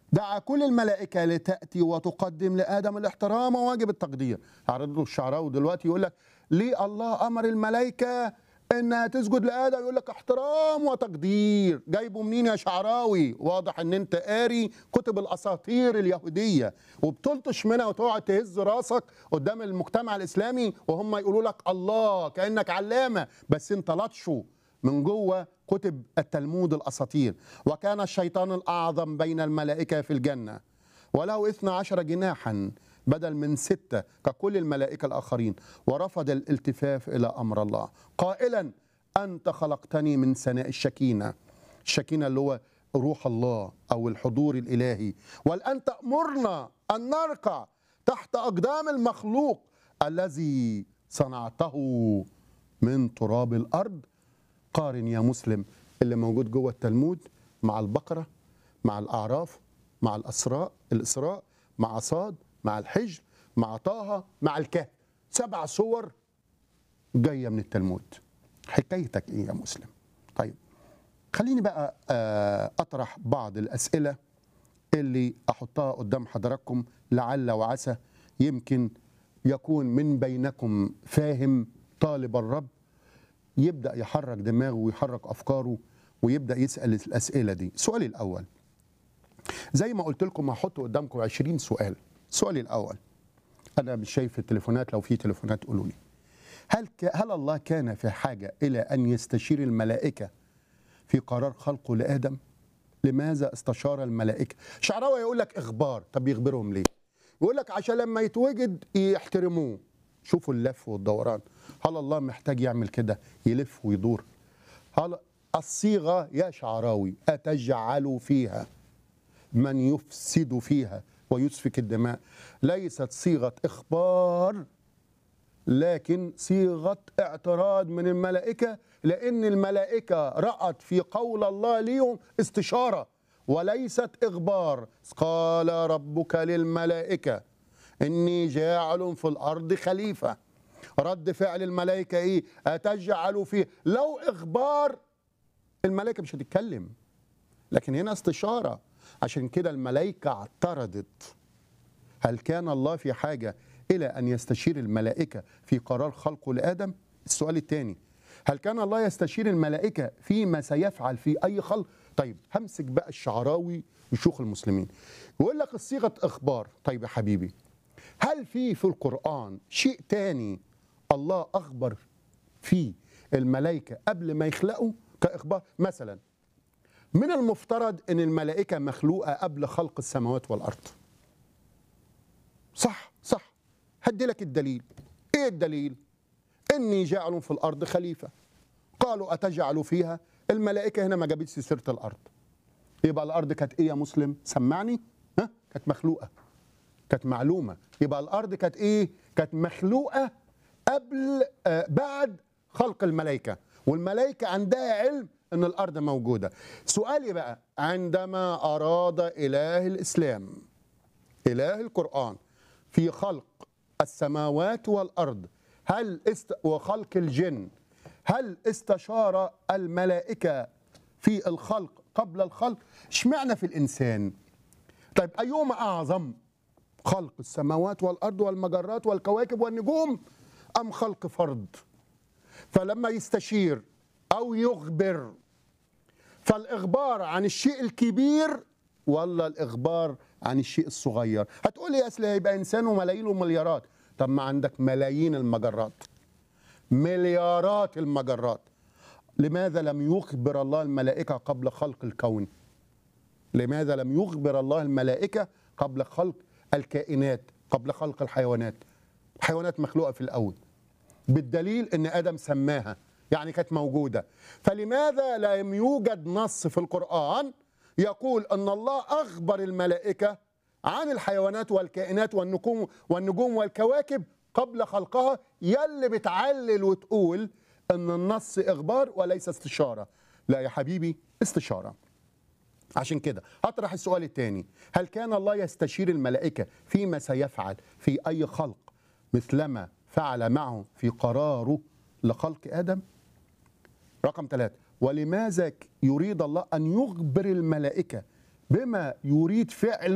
دعا كل الملائكة لتأتي وتقدم لآدم الاحترام وواجب التقدير عرض له الشعراوي دلوقتي يقول لك ليه الله أمر الملائكة إنها تسجد لآدم يقول لك احترام وتقدير جايبه منين يا شعراوي واضح إن أنت قاري كتب الأساطير اليهودية وبتلطش منها وتقعد تهز راسك قدام المجتمع الإسلامي وهم يقولوا لك الله كأنك علامة بس أنت لطشه من جوه كتب التلمود الأساطير وكان الشيطان الأعظم بين الملائكة في الجنة وله اثنا عشر جناحا بدل من ستة ككل الملائكة الآخرين ورفض الالتفاف إلى أمر الله قائلا أنت خلقتني من سناء الشكينة الشكينة اللي هو روح الله أو الحضور الإلهي والآن تأمرنا أن نركع تحت أقدام المخلوق الذي صنعته من تراب الأرض قارن يا مسلم اللي موجود جوه التلمود مع البقرة مع الأعراف مع الأسراء الإسراء مع صاد مع الحجر مع طه مع الكهف سبع صور جاية من التلمود حكايتك إيه يا مسلم طيب خليني بقى آه، أطرح بعض الأسئلة اللي أحطها قدام حضراتكم لعل وعسى يمكن يكون من بينكم فاهم طالب الرب يبدا يحرك دماغه ويحرك افكاره ويبدا يسال الاسئله دي سؤالي الاول زي ما قلت لكم هحط قدامكم 20 سؤال سؤالي الاول انا مش شايف التليفونات لو في تليفونات قولوا لي هل ك... هل الله كان في حاجه الى ان يستشير الملائكه في قرار خلقه لادم لماذا استشار الملائكه شعراوي يقول لك اخبار طب يخبرهم ليه يقول لك عشان لما يتوجد يحترموه شوفوا اللف والدوران هل الله محتاج يعمل كده يلف ويدور هل الصيغه يا شعراوي اتجعل فيها من يفسد فيها ويسفك الدماء ليست صيغه اخبار لكن صيغه اعتراض من الملائكه لان الملائكه رات في قول الله ليهم استشاره وليست اخبار قال ربك للملائكه اني جاعل في الارض خليفه رد فعل الملائكه ايه اتجعل فيه لو اخبار الملائكه مش هتتكلم لكن هنا استشاره عشان كده الملائكه اعترضت هل كان الله في حاجه الى ان يستشير الملائكه في قرار خلقه لادم السؤال الثاني هل كان الله يستشير الملائكه فيما سيفعل في اي خلق طيب همسك بقى الشعراوي وشيوخ المسلمين يقول لك الصيغه اخبار طيب يا حبيبي هل في في القرآن شيء تاني الله أخبر فيه الملائكة قبل ما يخلقوا كإخبار مثلا من المفترض أن الملائكة مخلوقة قبل خلق السماوات والأرض صح صح هدي لك الدليل إيه الدليل إني جاعل في الأرض خليفة قالوا أتجعل فيها الملائكة هنا ما جابتش سيرة الأرض يبقى الأرض كانت إيه يا مسلم سمعني ها كانت مخلوقة كانت معلومه يبقى الارض كانت ايه كانت مخلوقه قبل آه بعد خلق الملائكه والملائكه عندها علم ان الارض موجوده سؤالي بقى عندما اراد اله الاسلام اله القران في خلق السماوات والارض هل است وخلق الجن هل استشار الملائكه في الخلق قبل الخلق اشمعنى في الانسان طيب ايهما اعظم خلق السماوات والارض والمجرات والكواكب والنجوم ام خلق فرد فلما يستشير او يخبر فالاخبار عن الشيء الكبير ولا الاخبار عن الشيء الصغير هتقول لي اصل هيبقى انسان وملايين ومليارات طب ما عندك ملايين المجرات مليارات المجرات لماذا لم يخبر الله الملائكه قبل خلق الكون لماذا لم يخبر الله الملائكه قبل خلق الكائنات قبل خلق الحيوانات الحيوانات مخلوقة في الأول بالدليل أن آدم سماها يعني كانت موجودة فلماذا لم يوجد نص في القرآن يقول أن الله أخبر الملائكة عن الحيوانات والكائنات والنجوم والنجوم والكواكب قبل خلقها يلي بتعلل وتقول أن النص إخبار وليس استشارة لا يا حبيبي استشارة عشان كده هطرح السؤال الثاني هل كان الله يستشير الملائكة فيما سيفعل في أي خلق مثلما فعل معه في قراره لخلق آدم رقم ثلاثة ولماذا يريد الله أن يخبر الملائكة بما يريد فعله